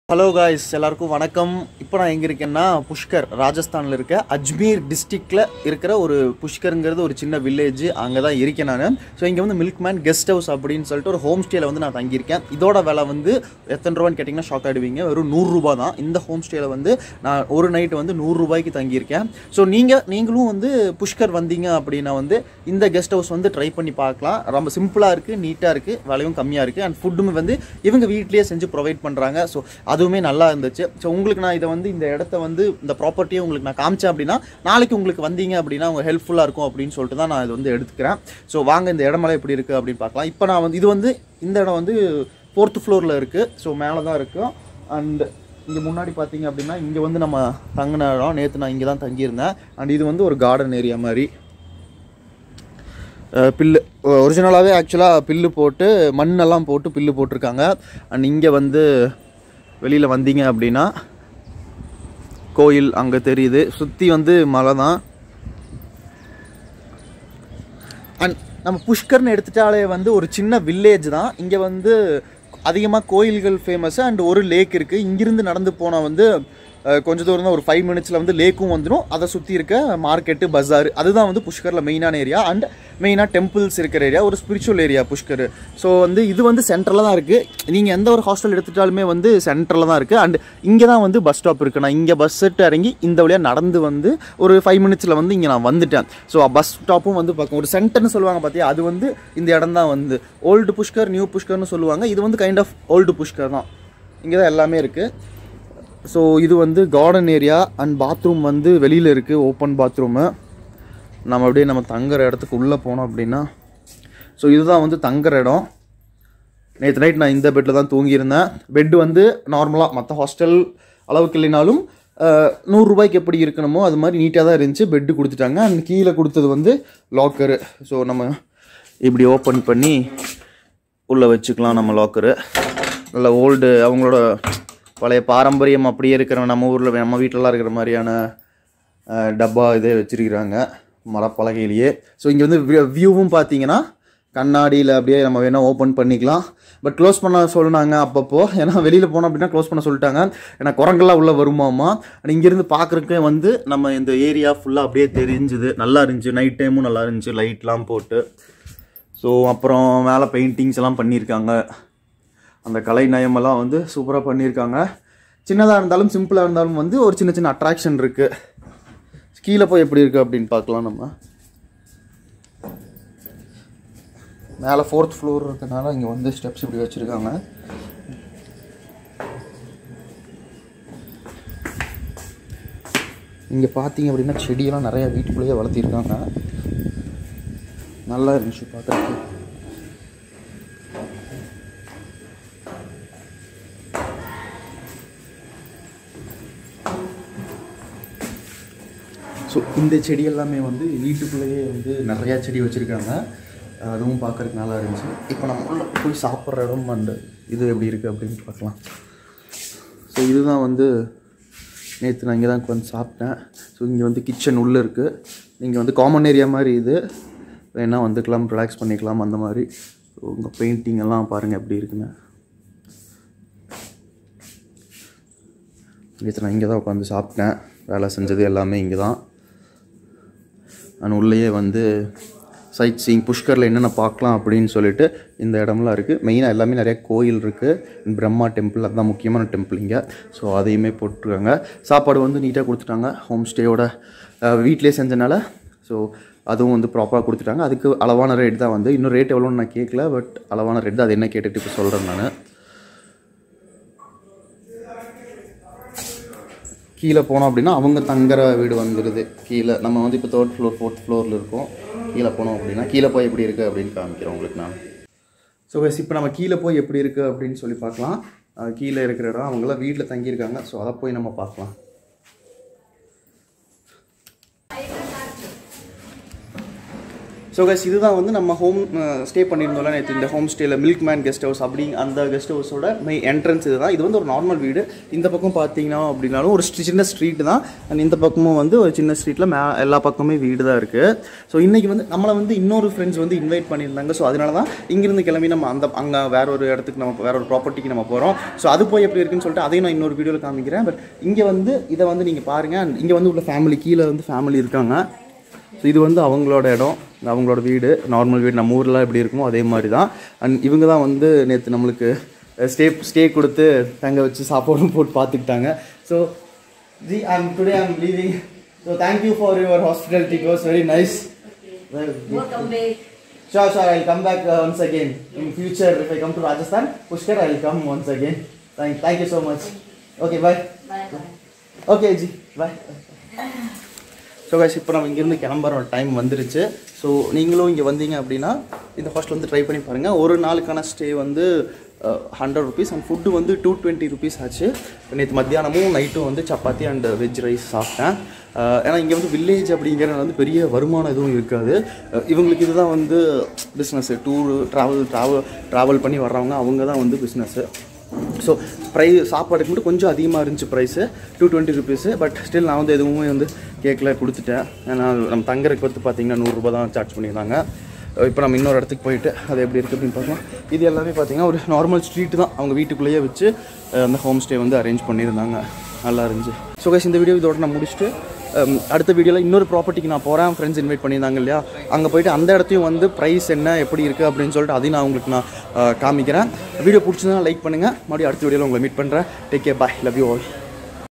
Hello guys எல்லாருக்கும் வணக்கம் இப்போ நான் எங்கே இருக்கேன்னா புஷ்கர் ராஜஸ்தானில் இருக்க அஜ்மீர் டிஸ்ட்ரிக்டில் இருக்கிற ஒரு புஷ்கருங்கிறது ஒரு சின்ன வில்லேஜ் அங்கே தான் இருக்கேன் நான் ஸோ இங்கே வந்து மில்க் மேன் கெஸ்ட் ஹவுஸ் அப்படின்னு சொல்லிட்டு ஒரு ஹோம் ஸ்டேயில் வந்து நான் தங்கியிருக்கேன் இதோட விலை வந்து எத்தனை ரூபான்னு கேட்டிங்கன்னா ஷாக் ஆகிடுவீங்க வெறும் நூறுரூபா தான் இந்த ஹோம் ஸ்டேயில் வந்து நான் ஒரு நைட்டு வந்து நூறுரூபாய்க்கு தங்கியிருக்கேன் ஸோ நீங்கள் நீங்களும் வந்து புஷ்கர் வந்தீங்க அப்படின்னா வந்து இந்த கெஸ்ட் ஹவுஸ் வந்து ட்ரை பண்ணி பார்க்கலாம் ரொம்ப சிம்பிளாக இருக்குது நீட்டாக இருக்குது விலையும் கம்மியாக இருக்குது அண்ட் ஃபுட்டுமே வந்து இவங்க வீட்லேயே செஞ்சு ப்ரொவைட் பண்ணுறாங்க ஸோ அதுவுமே நல்லா இருந்துச்சு ஸோ உங்களுக்கு நான் இதை வந்து இந்த இடத்த வந்து இந்த ப்ராப்பர்ட்டியை உங்களுக்கு நான் காமிச்சேன் அப்படின்னா நாளைக்கு உங்களுக்கு வந்தீங்க அப்படின்னா அவங்க ஹெல்ப்ஃபுல்லாக இருக்கும் அப்படின்னு சொல்லிட்டு தான் நான் இது வந்து எடுத்துக்கிறேன் ஸோ வாங்க இந்த இடமெல்லாம் எப்படி இருக்குது அப்படின்னு பார்க்கலாம் இப்போ நான் வந்து இது வந்து இந்த இடம் வந்து ஃபோர்த் ஃப்ளோரில் இருக்குது ஸோ மேலே தான் இருக்கும் அண்ட் இங்கே முன்னாடி பார்த்தீங்க அப்படின்னா இங்கே வந்து நம்ம தங்கின இடம் நேற்று நான் இங்கே தான் தங்கியிருந்தேன் அண்ட் இது வந்து ஒரு கார்டன் ஏரியா மாதிரி அஹ் பில்லு ஒரிஜினலாகவே ஆக்சுவலாக பில்லு போட்டு மண்ணெல்லாம் போட்டு பில்லு போட்டிருக்காங்க அண்ட் இங்கே வந்து வெளியில் வந்தீங்க அப்படின்னா கோயில் அங்கே தெரியுது சுற்றி வந்து மலை தான் அண்ட் நம்ம புஷ்கர்னு எடுத்துட்டாலே வந்து ஒரு சின்ன வில்லேஜ் தான் இங்கே வந்து அதிகமாக கோயில்கள் ஃபேமஸ் அண்ட் ஒரு லேக் இருக்குது இங்கிருந்து நடந்து போனால் வந்து அஹ், கொஞ்ச தூரம் தான் ஒரு ஃபைவ் மினிட்ஸில் வந்து லேக்கும் வந்துடும் அதை சுற்றி இருக்க மார்க்கெட்டு பஜார் அதுதான் வந்து புஷ்கரில் மெயினான ஏரியா அண்ட் மெயினாக டெம்பிள்ஸ் இருக்கிற ஏரியா ஒரு ஸ்பிரிச்சுவல் ஏரியா புஷ்கர் ஸோ வந்து இது வந்து சென்டரில் தான் இருக்குது நீங்கள் எந்த ஒரு ஹாஸ்டல் எடுத்துட்டாலுமே வந்து சென்டரில் தான் இருக்குது அண்ட் இங்கே தான் வந்து பஸ் ஸ்டாப் இருக்குது நான் இங்கே பஸ் செட்டு இறங்கி இந்த வழியாக நடந்து வந்து ஒரு ஃபைவ் மினிட்ஸில் வந்து இங்கே நான் வந்துட்டேன் ஸோ பஸ் ஸ்டாப்பும் வந்து பார்க்கும் ஒரு சென்டர்னு சொல்லுவாங்க பார்த்தியா அது வந்து இந்த இடம் தான் வந்து ஓல்டு புஷ்கர் நியூ புஷ்கர்னு சொல்லுவாங்க இது வந்து கைண்ட் ஆஃப் ஓல்டு புஷ்கர் தான் இங்கே தான் எல்லாமே இருக்குது ஸோ இது வந்து கார்டன் ஏரியா அண்ட் பாத்ரூம் வந்து வெளியில் இருக்குது ஓப்பன் பாத்ரூமு நம்ம அப்படியே நம்ம தங்குற இடத்துக்கு உள்ளே போனோம் அப்படின்னா ஸோ இதுதான் வந்து தங்குற இடம் நேற்று நைட் நான் இந்த பெட்டில் தான் தூங்கியிருந்தேன் பெட்டு வந்து நார்மலாக மற்ற ஹாஸ்டல் அளவுக்கு இல்லைனாலும் அஹ், நூறுரூபாய்க்கு எப்படி இருக்கணுமோ அது மாதிரி நீட்டாக தான் இருந்துச்சு பெட்டு கொடுத்துட்டாங்க அண்ட் கீழே கொடுத்தது வந்து லாக்கரு ஸோ நம்ம இப்படி ஓப்பன் பண்ணி உள்ளே வச்சுக்கலாம் நம்ம லாக்கரு நல்ல ஓல்டு அவங்களோட பழைய பாரம்பரியம் அப்படியே இருக்கிற நம்ம ஊரில் நம்ம வீட்டிலலாம் இருக்கிற மாதிரியான அஹ், டப்பா இதே வச்சுருக்கிறாங்க மரப்பலகையிலேயே ஸோ இங்கே வந்து வியூவும் பார்த்தீங்கன்னா கண்ணாடியில் அப்படியே நம்ம வேணால் ஓப்பன் பண்ணிக்கலாம் பட் க்ளோஸ் பண்ண சொன்னாங்க அப்பப்போ ஏன்னா வெளியில் போனோம் அப்படின்னா க்ளோஸ் பண்ண சொல்லிட்டாங்க ஏன்னா குரங்கெல்லாம் உள்ளே வருமாமா அண்ட் இங்கேருந்து பார்க்குறக்கே வந்து நம்ம இந்த ஏரியா ஃபுல்லாக அப்படியே தெரிஞ்சுது நல்லா இருந்துச்சு நைட் டைமும் நல்லா இருந்துச்சு லைட்லாம் போட்டு ஸோ அப்புறம் மேலே பெயிண்டிங்ஸ் எல்லாம் பண்ணியிருக்காங்க அந்த கலை நயமெல்லாம் வந்து சூப்பராக பண்ணியிருக்காங்க சின்னதாக இருந்தாலும் சிம்பிளாக இருந்தாலும் வந்து ஒரு சின்ன சின்ன அட்ராக்ஷன் இருக்குது கீழே போய் எப்படி இருக்குது அப்படின்னு பார்க்கலாம் நம்ம மேலே ஃபோர்த் ஃப்ளோர் இருக்கனால இங்கே வந்து ஸ்டெப்ஸ் இப்படி வச்சுருக்காங்க இங்கே பார்த்தீங்க அப்படின்னா செடியெல்லாம் நிறைய வீட்டுக்குள்ளேயே வளர்த்திருக்காங்க நல்லா இருந்துச்சு பார்க்குறதுக்கு ஸோ இந்த செடி எல்லாமே வந்து வீட்டுக்குள்ளேயே வந்து நிறையா செடி வச்சுருக்காங்க அதுவும் பார்க்கறதுக்கு நல்லா இருந்துச்சு இப்போ நம்ம உள்ள போய் சாப்பிட்ற இடம் அண்ட் இது எப்படி இருக்குது அப்படின்னு பார்க்கலாம் ஸோ இதுதான் வந்து நேற்று நான் இங்கே தான் உட்காந்து சாப்பிட்டேன் ஸோ இங்கே வந்து கிச்சன் உள்ளே இருக்குது இங்கே வந்து காமன் ஏரியா மாதிரி இது வேணால் வந்துக்கலாம் ரிலாக்ஸ் பண்ணிக்கலாம் அந்த மாதிரி ஸோ உங்கள் பெயிண்டிங் எல்லாம் பாருங்கள் எப்படி இருக்குன்னு நேற்று நான் இங்கே தான் உட்காந்து சாப்பிட்டேன் வேலை செஞ்சது எல்லாமே இங்கே தான் நான் உள்ளேயே வந்து சைட் சீயிங் புஷ்கரில் என்னென்ன பார்க்கலாம் அப்படின்னு சொல்லிட்டு இந்த இடம்லாம் இருக்குது மெயினாக எல்லாமே நிறைய கோயில் இருக்குது பிரம்மா டெம்பிள் அதுதான் முக்கியமான டெம்பிள் இங்கே ஸோ அதையுமே போட்டிருக்காங்க சாப்பாடு வந்து நீட்டாக கொடுத்துட்டாங்க ஹோம் ஸ்டேயோட வீட்டிலே செஞ்சனால ஸோ அதுவும் வந்து ப்ராப்பராக கொடுத்துட்டாங்க அதுக்கு அளவான ரேட் தான் வந்து இன்னும் ரேட் எவ்வளோன்னு நான் கேட்கல பட் அளவான ரேட் தான் அது என்ன கேட்டுட்டு இப்போ சொல்கிறேன் நான் கீழே போனோம் அப்படின்னா அவங்க தங்குற வீடு வந்துடுது கீழே நம்ம வந்து இப்போ தேர்ட் ஃப்ளோர் ஃபோர்த் ஃப்ளோரில் இருக்கோம் கீழே போனோம் அப்படின்னா கீழே போய் எப்படி இருக்குது அப்படின்னு காமிக்கிறேன் உங்களுக்கு நான் ஸோ guys இப்போ நம்ம கீழே போய் எப்படி இருக்குது அப்படின்னு சொல்லி பார்க்கலாம் அஹ் கீழே இருக்கிற இடம் அவங்களாம் வீட்டில் தங்கியிருக்காங்க ஸோ அதை போய் நம்ம பார்க்கலாம் ஸோ கைஸ் இதுதான் வந்து நம்ம ஹோம் ஸ்டே பண்ணியிருந்தோம்ல நேற்று இந்த ஹோம் ஸ்டேயில் மில்க் மேன் கெஸ்ட் ஹவுஸ் அப்படி அந்த கெஸ்ட் ஹவுஸோட மெய் என்ட்ரன்ஸ் இதுதான் இது வந்து ஒரு நார்மல் வீடு இந்த பக்கம் பார்த்தீங்கன்னா அப்படின்னாலும் ஒரு ஸ்ட்ரி- சின்ன ஸ்ட்ரீட் தான் அண்ட் இந்த பக்கமும் வந்து ஒரு சின்ன ஸ்ட்ரீட்டில் மே எல்லா பக்கமே வீடு தான் இருக்குது ஸோ இன்றைக்கி வந்து நம்மளை வந்து இன்னொரு ஃப்ரெண்ட்ஸ் வந்து இன்வைட் பண்ணியிருந்தாங்க ஸோ அதனால தான் இங்கேருந்து கிளம்பி நம்ம அந்த அங்கே வேற ஒரு இடத்துக்கு நம்ம வேற ஒரு ப்ராப்பர்ட்டிக்கு நம்ம போகிறோம் ஸோ அது போய் எப்படி இருக்குன்னு சொல்லிட்டு அதையும் நான் இன்னொரு வீடியோவில் காமிக்கிறேன் பட் இங்கே வந்து இதை வந்து நீங்கள் பாருங்கள் அண்ட் இங்கே வந்து உள்ள ஃபேமிலி கீழே வந்து ஃபேமிலி இருக்காங்க ஸோ இது வந்து அவங்களோட இடம் இது அவங்களோட வீடு நார்மல் வீடு நம்ம ஊரில் எப்படி இருக்குமோ அதே மாதிரி தான் அண்ட் இவங்க தான் வந்து நேற்று நம்மளுக்கு ஸ்டே ஸ்டே கொடுத்து தங்க வச்சு சாப்பாடும் போட்டு பார்த்துக்கிட்டாங்க so ji I'm today I'm leaving so thank you for your hospitality it was very nice Welcome back. Sure, sure, I'll come back uh, once again. In future, if I come to Rajasthan, Pushkar, I'll come once again. Thank, thank you so much. Okay, bye. Bye bye. Okay ji bye so guys இப்போ நம்ம இங்கேருந்து கிளம்புற time வந்துருச்சு so நீங்களும் இங்கே வந்தீங்க அப்படின்னா இந்த ஹாஸ்டல் வந்து ட்ரை பண்ணி பாருங்கள் ஒரு நாளுக்கான ஸ்டே வந்து ஹண்ட்ரட் ருபீஸ் அண்ட் ஃபுட்டு வந்து டூ டுவெண்ட்டி ருபீஸ் ஆச்சு நேற்று மத்தியானமும் நைட்டும் வந்து சப்பாத்தி அண்ட் வெஜ் ரைஸ் சாப்பிட்டேன் அஹ் ஏன்னா இங்கே வந்து வில்லேஜ் அப்படிங்கிறது வந்து பெரிய வருமானம் எதுவும் இருக்காது அஹ் இவங்களுக்கு இதுதான் வந்து business tour travel travel travel பண்ணி வர்றவங்க அவங்க தான் வந்து பிஸ்னஸ்ஸு ஸோ ப்ரைஸ் சாப்பாடுக்கு மட்டும் கொஞ்சம் அதிகமாக இருந்துச்சு price two twenty rupees but still நான் வந்து எதுவுமே வந்து கேட்கல கொடுத்துட்டேன் ஏன்னா நம்ம தங்கறதுக்கு வந்து பார்த்தீங்கன்னா நூறுரூபா தான் சார்ஜ் பண்ணியிருந்தாங்க இப்போ நம்ம இன்னொரு இடத்துக்கு போயிட்டு அது எப்படி இருக்குது அப்படின்னு பார்க்கலாம் இது எல்லாமே பார்த்தீங்கன்னா ஒரு நார்மல் ஸ்ட்ரீட் தான் அவங்க வீட்டுக்குள்ளேயே வச்சு அஹ், அந்த ஹோம் ஸ்டே வந்து அரேஞ்ச் பண்ணியிருந்தாங்க நல்லா இருந்துச்சு ஸோ கைஸ் இந்த வீடியோ இதோட நான் முடிச்சுட்டு அம், அடுத்த வீடியோவில் இன்னொரு ப்ராப்பர்ட்டிக்கு நான் போகிறேன் ஃப்ரெண்ட்ஸ் இன்வைட் பண்ணியிருந்தாங்க இல்லையா அங்கே போயிட்டு அந்த இடத்தையும் வந்து ப்ரைஸ் என்ன எப்படி இருக்குது அப்படின்னு சொல்லிட்டு அதையும் நான் உங்களுக்கு நான் அஹ், காமிக்கிறேன் வீடியோ பிடிச்சதுன்னா லைக் பண்ணுங்கள் மறுபடியும் அடுத்த வீடியோவில் உங்களை மீட் பண்ணுறேன் take care bye love you all